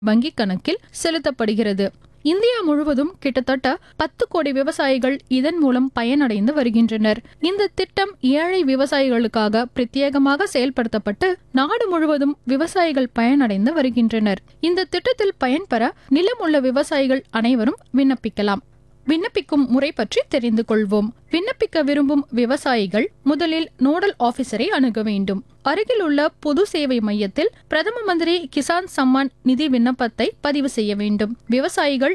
வங்கிக் கணக்கில் செலுத்தப்படுகிறது இந்தியா முழுவதும் கிட்டத்தட்ட பத்து கோடி விவசாயிகள் இதன் மூலம் பயனடைந்து வருகின்றனர் இந்த திட்டம் ஏழை விவசாயிகளுக்காக பிரத்யேகமாக செயல்படுத்தப்பட்டு நாடு முழுவதும் விவசாயிகள் பயனடைந்து வருகின்றனர் இந்த திட்டத்தில் பயன்பெற நிலம் உள்ள விவசாயிகள் அனைவரும் விண்ணப்பிக்கலாம் விண்ணப்பிக்கும் முறை பற்றி தெரிந்து கொள்வோம் விண்ணப்பிக்க விரும்பும் விவசாயிகள் முதலில் நோடல் ஆபீசரை அணுக வேண்டும் அருகில் உள்ள பொது சேவை மையத்தில் பிரதம மந்திரி கிசான் சம்மான் நிதி விண்ணப்பத்தை பதிவு செய்ய வேண்டும் விவசாயிகள்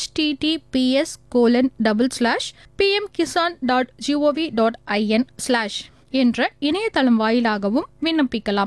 https colon double slash PM Kisan dot GOV dot IN slash என்ற இணையதளம் வாயிலாகவும் விண்ணப்பிக்கலாம்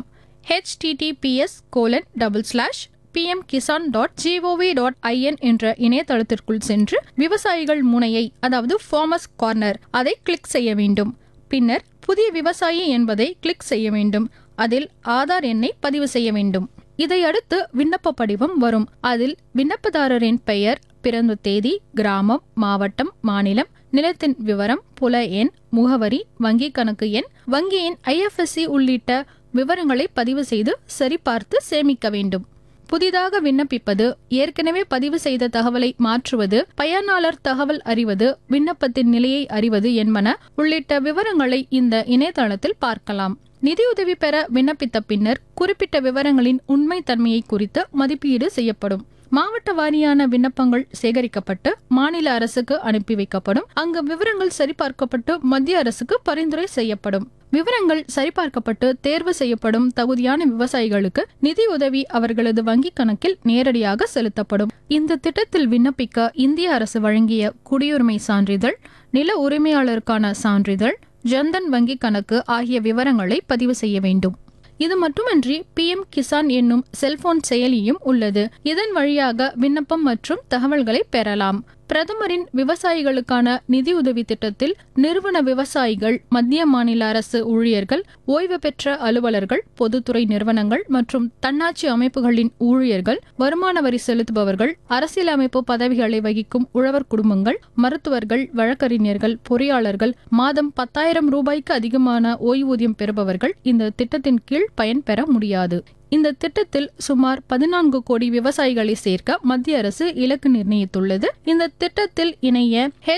https colon double slash PM Kisan dot GOV dot IN என்ற இணையதளத்திற்குள் சென்று விவசாயிகள் முனையை அதாவது ஃபார்மர்ஸ் கார்னர் அதை கிளிக் செய்ய வேண்டும் பின்னர் புதிய விவசாயி என்பதை கிளிக் செய்ய வேண்டும் அதில் ஆதார் எண்ணை பதிவு செய்ய வேண்டும் இதை அடுத்து விண்ணப்ப படிவம் வரும் அதில் விண்ணப்பதாரரின் பெயர் பிறந்த தேதி கிராமம் மாவட்டம் மாநிலம் நிலத்தின் விவரம் புல எண் முகவரி வங்கி கணக்கு எண் வங்கியின் ஐஎஃப்எஸ்சி உள்ளிட்ட விவரங்களை பதிவு செய்து சரிபார்த்து சேமிக்க வேண்டும் புதிதாக விண்ணப்பிப்பது ஏற்கனவே பதிவு செய்த தகவலை மாற்றுவது பயனாளர் தகவல் அறிவது விண்ணப்பத்தின் நிலையை அறிவது என்பன உள்ளிட்ட விவரங்களை இந்த இணையதளத்தில் பார்க்கலாம் நிதியுதவி பெற விண்ணப்பித்த பின்னர் குறிப்பிட்ட விவரங்களின் உண்மை தன்மையை குறித்து மதிப்பீடு செய்யப்படும் மாவட்ட வாரியான விண்ணப்பங்கள் சேகரிக்கப்பட்டு மாநில அரசுக்கு அனுப்பி வைக்கப்படும் அங்கு விவரங்கள் சரிபார்க்கப்பட்டு மத்திய அரசுக்கு பரிந்துரை செய்யப்படும் விவரங்கள் சரிபார்க்கப்பட்டு தேர்வு செய்யப்படும் தகுதியான விவசாயிகளுக்கு நிதி உதவி அவர்களது வங்கிக் கணக்கில் நேரடியாக செலுத்தப்படும் இந்த திட்டத்தில் விண்ணப்பிக்க இந்திய அரசு வழங்கிய குடியுரிமை சான்றிதழ் நில உரிமையாளருக்கான சான்றிதழ் ஜன்தன் வங்கிக் கணக்கு ஆகிய விவரங்களை பதிவு செய்ய வேண்டும் இது மட்டுமன்றி பிஎம் கிசான் என்னும் செல்போன் செயலியும் உள்ளது இதன் வழியாக விண்ணப்பம் மற்றும் தகவல்களை பெறலாம் பிரதமரின் விவசாயிகளுக்கான நிதியுதவி திட்டத்தில் நிறுவன விவசாயிகள் மத்திய மாநில அரசு ஊழியர்கள் ஓய்வு பெற்ற அலுவலர்கள் பொதுத்துறை நிறுவனங்கள் மற்றும் தன்னாட்சி அமைப்புகளின் ஊழியர்கள் வருமான வரி செலுத்துபவர்கள் அரசியலமைப்பு பதவிகளை வகிக்கும் உழவர் குடும்பங்கள் மருத்துவர்கள் வழக்கறிஞர்கள் பொறியாளர்கள் மாதம் பத்தாயிரம் ரூபாய்க்கு அதிகமான ஓய்வூதியம் பெறுபவர்கள் இந்த திட்டத்தின் கீழ் பயன்பெற முடியாது இந்த திட்டத்தில் சுமார் பதினான்கு கோடி விவசாயிகளை சேர்க்க மத்திய அரசு இலக்கு நிர்ணயித்துள்ளது இந்த திட்டத்தில் இணைய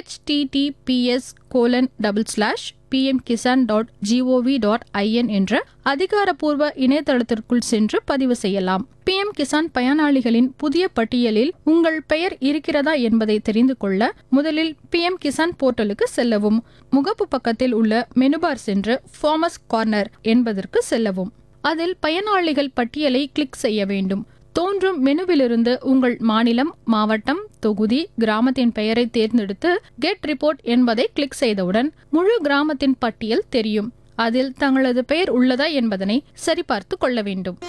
https colon double slash PM Kisan dot GOV dot IN என்ற அதிகாரப்பூர்வ இணையதளத்திற்குள் சென்று பதிவு செய்யலாம் பிஎம் கிசான் பயனாளிகளின் புதிய பட்டியலில் உங்கள் பெயர் இருக்கிறதா என்பதை தெரிந்து கொள்ள முதலில் பிஎம் கிசான் போர்ட்டலுக்கு செல்லவும் முகப்பு பக்கத்தில் உள்ள மெனுபார் சென்று ஃபார்மஸ் கார்னர் என்பதற்கு செல்லவும் அதில் பயனாளிகள் பட்டியலை கிளிக் செய்ய வேண்டும் தோன்றும் மெனுவிலிருந்து உங்கள் மாநிலம் மாவட்டம் தொகுதி கிராமத்தின் பெயரை தேர்ந்தெடுத்து கெட் ரிப்போர்ட் என்பதை கிளிக் செய்தவுடன் முழு கிராமத்தின் பட்டியல் தெரியும் அதில் தங்களது பெயர் உள்ளதா என்பதனை சரிபார்த்து கொள்ள வேண்டும்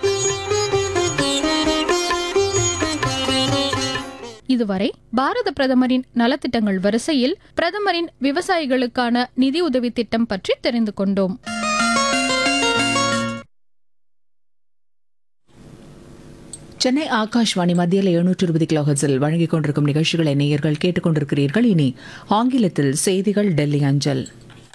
இதுவரை பாரத பிரதமரின் நலத்திட்டங்கள் வரிசையில் பிரதமரின் விவசாயிகளுக்கான நிதி உதவி திட்டம் பற்றி தெரிந்து கொண்டோம் சென்னை ஆகாஷ்வாணி மத்தியில் எழுநூற்று இருபது கிலோஹர்ஸில் வழங்கிக் கொண்டிருக்கும் நிகழ்ச்சிகளை நேயர்கள் கேட்டுக்கொண்டிருக்கிறீர்கள் இனி ஆங்கிலத்தில் செய்திகள் டெல்லி அஞ்சல்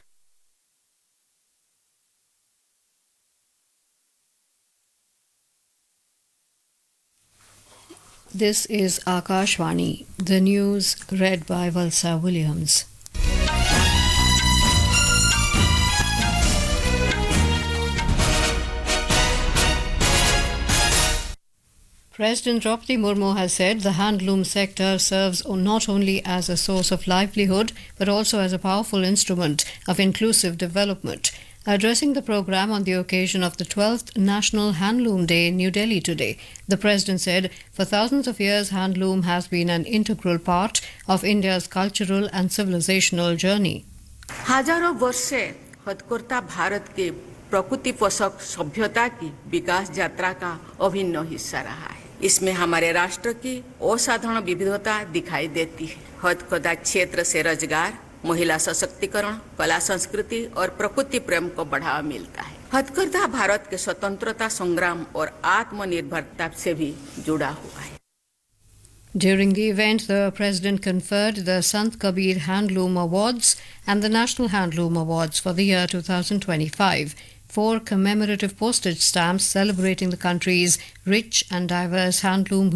This is Akashvani, the news read by Valsa Williams. President Draupadi Murmu has said the handloom sector serves not only as a source of livelihood but also as a powerful instrument of inclusive development. Addressing the program on the occasion of the 12th National Handloom Day in New Delhi today, the president said, For thousands of years, handloom has been an integral part of India's cultural and civilizational journey. हजारों वर्ष से हथकरघा भारत के प्रकृति पोषक सभ्यता की विकास यात्रा का अभिन्न हिस्सा रहा है इसमें हमारे राष्ट्र की असाधारण विविधता दिखाई देती है हथकरघा क्षेत्र से रोजगार महिला सशक्तिकरण कला संस्कृति और प्रकृति प्रेम को बढ़ावा मिलता है हथकरघा भारत के स्वतंत्रता संग्राम और आत्मनिर्भरता से भी जुड़ा हुआ है During the event, the President conferred the Sant Kabir Handloom Awards and the National Handloom Awards for the year 2025. Four commemorative postage stamps celebrating the country's rich and diverse handloom